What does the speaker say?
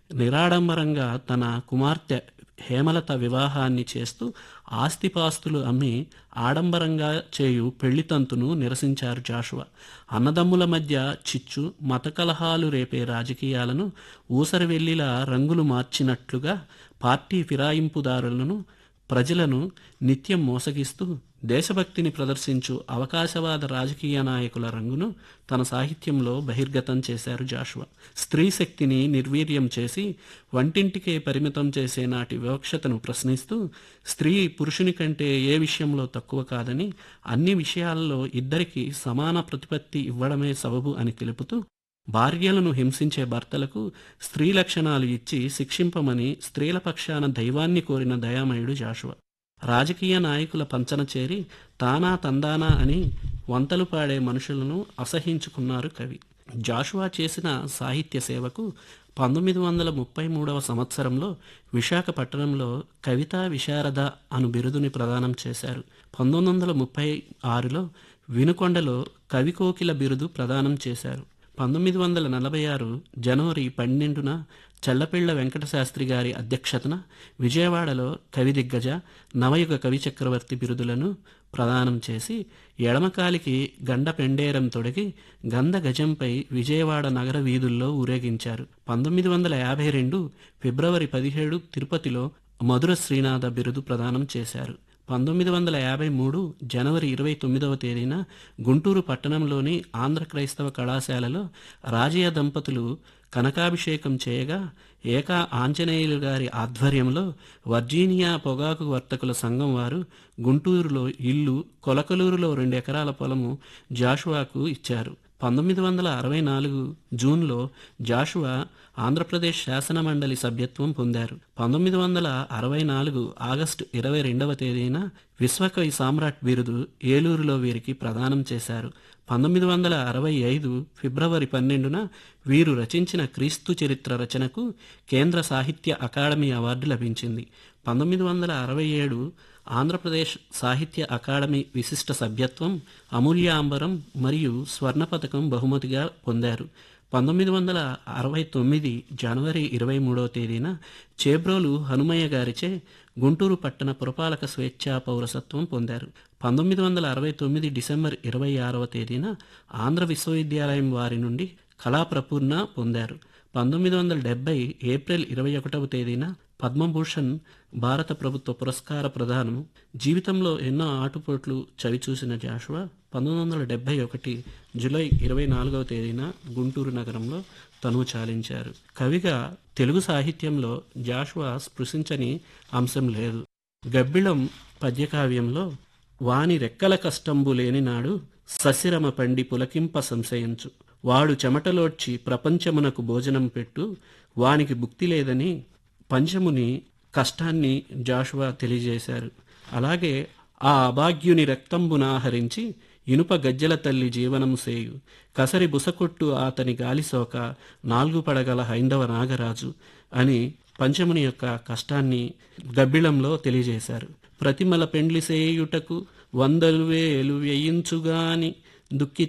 నిరాడంబరంగా తన కుమార్తె హేమలత వివాహాన్ని చేస్తూ ఆస్తిపాస్తులు అమ్మి ఆడంబరంగా చేయు పెళ్లితంతును నిరసించారు జాషువా అన్నదమ్ముల మధ్య చిచ్చు మత కలహాలు రేపే రాజకీయాలను ఊసరవెల్లిలా రంగులు మార్చినట్లుగా పార్టీ ఫిరాయింపుదారులను ప్రజలను నిత్యం మోసగిస్తూ దేశభక్తిని ప్రదర్శించు అవకాశవాద రాజకీయ నాయకుల రంగును తన సాహిత్యంలో బహిర్గతం చేశారు జాషువా స్త్రీ శక్తిని నిర్వీర్యం చేసి వంటింటికే పరిమితం చేసే నాటి వివక్షతను ప్రశ్నిస్తూ స్త్రీ పురుషుని కంటే ఏ విషయంలో తక్కువ కాదని అన్ని విషయాల్లో ఇద్దరికి సమాన ప్రతిపత్తి ఇవ్వడమే సబబు అని తెలుపుతూ భార్యలను హింసించే భర్తలకు స్త్రీ లక్షణాలు ఇచ్చి శిక్షింపమని స్త్రీల పక్షాన దైవాన్ని కోరిన దయామయుడు జాషువా రాజకీయ నాయకుల పంచన చేరి తానా తందానా అని వంతలు పాడే మనుషులను అసహించుకున్నారు కవి జాషువా చేసిన సాహిత్య సేవకు పంతొమ్మిది వందల ముప్పై మూడవ సంవత్సరంలో విశాఖపట్నంలో కవితా విశారద అను బిరుదుని ప్రదానం చేశారు పంతొమ్మిది వందల ముప్పై ఆరులో వినుకొండలో కవికోకిల బిరుదు ప్రదానం చేశారు పంతొమ్మిది వందల నలభై ఆరు జనవరి పన్నెండున చల్లపిళ్ల వెంకటశాస్త్రి గారి అధ్యక్షతన విజయవాడలో కవి దిగ్గజ నవయుగ కవి చక్రవర్తి బిరుదులను ప్రదానం చేసి ఎడమకాలికి గండ పెండేరం తొడిగి గంధ గజంపై విజయవాడ నగర వీధుల్లో ఊరేగించారు పంతొమ్మిది వందల యాభై రెండు ఫిబ్రవరి పదిహేడు తిరుపతిలో మధుర శ్రీనాథ బిరుదు ప్రదానం చేశారు పంతొమ్మిది వందల యాభై మూడు జనవరి ఇరవై తొమ్మిదవ తేదీన గుంటూరు పట్టణంలోని ఆంధ్ర క్రైస్తవ కళాశాలలో రాజయ్య దంపతులు కనకాభిషేకం చేయగా ఏకా ఆంజనేయులు గారి ఆధ్వర్యంలో వర్జీనియా పొగాకు వర్తకుల సంఘం వారు గుంటూరులో ఇల్లు కొలకలూరులో రెండు ఎకరాల పొలము జాషువాకు ఇచ్చారు పంతొమ్మిది వందల అరవై నాలుగు జూన్లో జాషువా ఆంధ్రప్రదేశ్ శాసన మండలి సభ్యత్వం పొందారు పంతొమ్మిది వందల అరవై నాలుగు ఆగస్టు ఇరవై రెండవ తేదీన విశ్వకవి సామ్రాట్ బిరుదు ఏలూరులో వీరికి ప్రదానం చేశారు పంతొమ్మిది వందల అరవై ఐదు ఫిబ్రవరి పన్నెండున వీరు రచించిన క్రీస్తు చరిత్ర రచనకు కేంద్ర సాహిత్య అకాడమీ అవార్డు లభించింది పంతొమ్మిది వందల అరవై ఏడు ఆంధ్రప్రదేశ్ సాహిత్య అకాడమీ విశిష్ట సభ్యత్వం అమూల్యాంబరం మరియు స్వర్ణ పథకం బహుమతిగా పొందారు పంతొమ్మిది వందల అరవై తొమ్మిది జనవరి ఇరవై మూడవ తేదీన చేబ్రోలు హనుమయ్య గారిచే గుంటూరు పట్టణ పురపాలక స్వేచ్ఛా పౌరసత్వం పొందారు పంతొమ్మిది వందల అరవై తొమ్మిది డిసెంబర్ ఇరవై ఆరవ తేదీన ఆంధ్ర విశ్వవిద్యాలయం వారి నుండి కళాప్రపూర్ణ పొందారు పంతొమ్మిది వందల డెబ్బై ఏప్రిల్ ఇరవై ఒకటవ తేదీన పద్మభూషణ్ భారత ప్రభుత్వ పురస్కార ప్రదానం జీవితంలో ఎన్నో ఆటుపోట్లు చవిచూసిన జాషువా పంతొమ్మిది వందల డెబ్బై ఒకటి జూలై ఇరవై నాలుగవ తేదీన గుంటూరు నగరంలో తనువు చాలించారు కవిగా తెలుగు సాహిత్యంలో జాషువా స్పృశించని అంశం లేదు గబ్బిళం పద్యకావ్యంలో వాని రెక్కల కష్టంబు లేనినాడు ససిరమ పండి పులకింప సంశయించు వాడు చెమటలోడ్చి ప్రపంచమునకు భోజనం పెట్టు వానికి భుక్తి లేదని పంచముని కష్టాన్ని జాషువా తెలియజేశారు అలాగే ఆ అభాగ్యుని రక్తంబునాహరించి ఇనుప గజ్జల తల్లి జీవనం సేయు కసరి బుసకొట్టు అతని గాలిసోక నాలుగు పడగల హైందవ నాగరాజు అని పంచముని యొక్క కష్టాన్ని గబ్బిళంలో తెలియజేశారు ప్రతిమల పెండ్లి సేయుటకు వందలు వేలు వ్యయించుగాని దుక్కి